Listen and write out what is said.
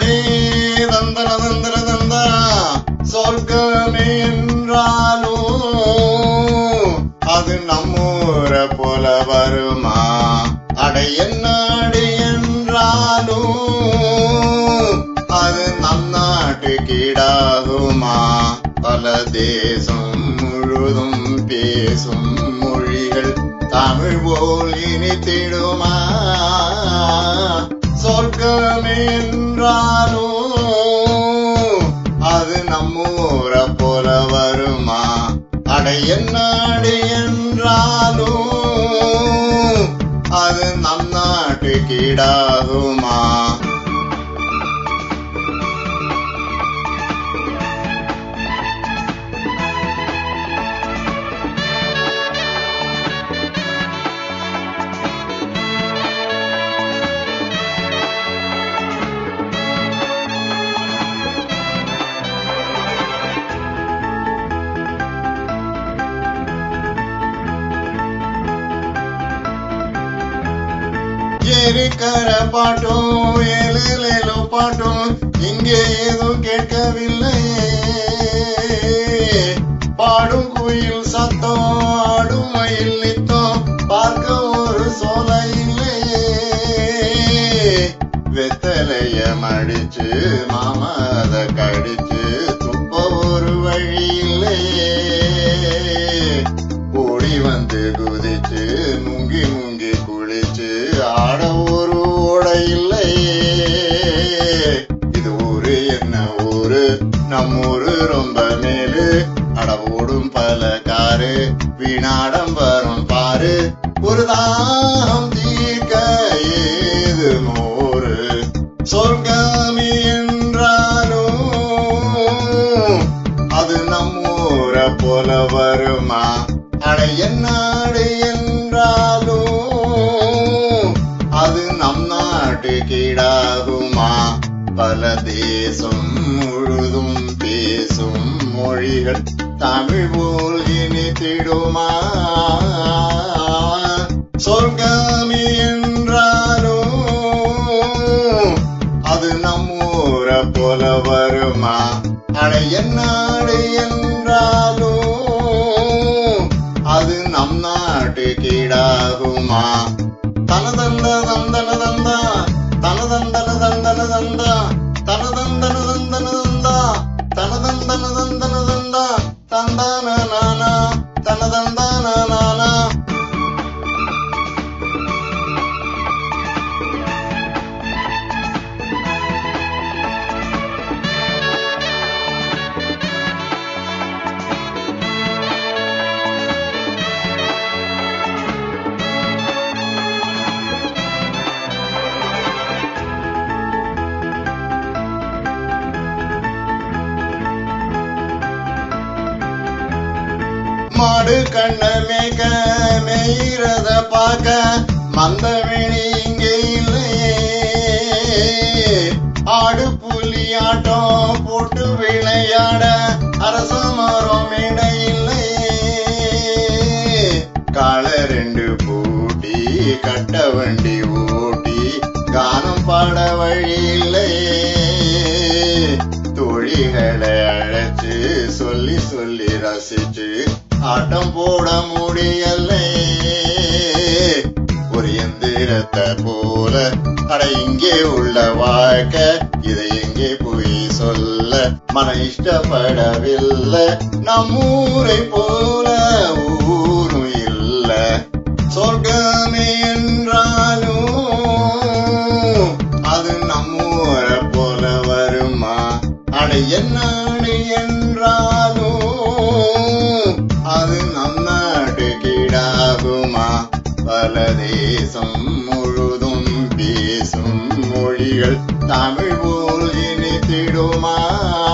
சொர்க்கமே தந்தன தந்தன தந்தா சொர்க்கமே என்றாலும் அது நம்மூர போல வருமா அடைய நாடு என்றாலும் அது நம் நாட்டு கீடாகுமா பல தேசம் முழுதும் பேசும் மொழிகள் தமிழ் போல் இனித்திடுமா சொர்க்கம் என்றாலும் அது நம்மூர போல வருமா அடைய நாடு என்றாலும் அது நம் நாட்டு கீடாகுமா இருக்கிற பாட்டும் ஏழு பாட்டும் இங்கே ஏதும் கேட்கவில்லையே பாடும் குயில் சத்தம் ஆடும் மயில் நித்தம் பார்க்க ஒரு சோலை இல்லையே வெத்தலைய மடிச்சு மாமா அத கடிச்சு துப்ப ஒரு வழி இல்லையே ஓடி வந்து குதிச்சு முங்கி முங்கி குளிச்சு ஆட ஒரு ஓட இல்லையே இது ஊரு என்ன ஊரு நம்ம ஊரு ரொம்ப மேலு அட ஓடும் பல காரு வீணாடம் வரும் பாரு ஒரு தாகம் தீர்க்க ஏது மோரு சொர்க்கமி என்றாலும் அது நம்மூர போல வருமா அடைய நாடு என்றாலும் அது நம் நாட்டு கீழாகுமா பல தேசம் முழுதும் பேசும் மொழிகள் தமிழ் போல் இனித்திடுமா சொர்க்கமி என்றாலும் அது நம்மூர போல வருமா அடைய நாடு என்றாலும் அது நம் நாட்டு கீழாகுமா தனதந்த தந்தன தந்தா தனதந்தன தந்தன தந்தா தனதந்தன தந்தன தந்தா தனதந்தன தந்தன தந்தா தந்தான நானா தனதந்தான நானா மாடு கண்ண மேய்க்க மேயிறத பார்க்க மந்தவெளி இங்கே இல்லையே ஆடு புலி ஆட்டம் போட்டு விளையாட அரச மரம் மேட இல்லையே காலை ரெண்டு பூட்டி கட்ட வண்டி ஓட்டி கானம் பாட வழி இல்லையே தோழிகளை அழைச்சு சொல்லி சொல்லி ரசிச்சு ஆட்டம் போட முடியலே ஒரு எந்திரத்தை போல அட இங்கே உள்ள வாழ்க்கை இதை எங்கே போய் சொல்ல மன இஷ்டப்படவில்லை நம்மூரை போல ஊரும் இல்ல சொர்க்கமே என்றாலும் அது நம்மூரை போல வருமா அடைய நாடு என்றாலும் அது நம் நாட்டு கீழாகுமா பல தேசம் முழுதும் பேசும் மொழிகள் தமிழ் போல் இனித்திடுமா